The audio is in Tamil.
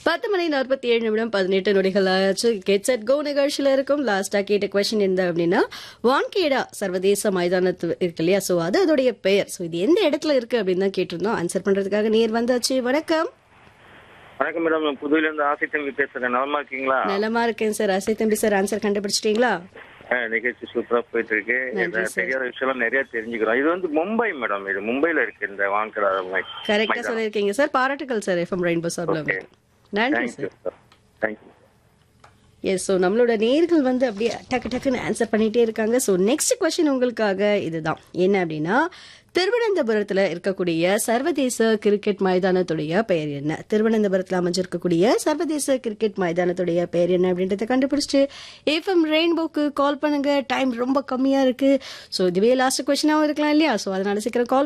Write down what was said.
பத்து மணி நாற்பத்தி ஏழு நிமிடம் பதினெட்டு நொடிகள் ஆச்சு கெட் செட் கோ நிகழ்ச்சியில இருக்கும் லாஸ்டா கேட்ட கொஸ்டின் எந்த அப்படின்னா வான்கேடா சர்வதேச மைதானத்து இருக்கு இல்லையா சோ அது அதோடைய பெயர் சோ இது எந்த இடத்துல இருக்கு அப்படின்னு தான் கேட்டிருந்தோம் ஆன்சர் பண்றதுக்காக நேர் வந்தாச்சு வணக்கம் வணக்கம் மேடம் நான் புதுவையில இருந்து ஆசை தம்பி பேசுறேன் நலமா இருக்கீங்களா நலமா இருக்கேன் சார் அசை தம்பி சார் ஆன்சர் கண்டுபிடிச்சிட்டீங்களா ஆ, நிகழ்ச்சி சூப்பரா போயிட்டு இருக்கு நன்றி எனக்கு சார். தெரியாத விஷயம் நிறைய தெரிஞ்சுக்கிறோம் இது வந்து மும்பை மேடம் இது மும்பைல இருக்கு இந்த வாங்கடா கரெக்டா சொல்லியிருக்கீங்க சார் பாராட்டுகள் சார் எஃப்எம் ரெயின்போ சார்ல ஓகே நன்றி thank you sir sir thank you yes so நம்மளோட நேர்கள் வந்து அப்படியே டக்கு டக்குன்னு ஆன்சர் பண்ணிட்டே இருக்காங்க ஸோ நெக்ஸ்ட் கொஸ்டின் உங்களுக்காக இதுதான் என்ன அப்படின்னா திருவனந்தபுரத்தில் இருக்கக்கூடிய சர்வதேச கிரிக்கெட் மைதானத்துடைய பெயர் என்ன திருவனந்தபுரத்தில் அமைஞ்சிருக்கக்கூடிய சர்வதேச கிரிக்கெட் மைதானத்துடைய பெயர் என்ன அப்படின்றத கண்டுபிடிச்சிட்டு எஃப்எம் ரெயின்போக்கு கால் பண்ணுங்க டைம் ரொம்ப கம்மியாக இருக்கு ஸோ இதுவே லாஸ்ட் கொஸ்டினாகவும் இருக்கலாம் இல்லையா ஸோ அதனால சீக்கிரம் கால்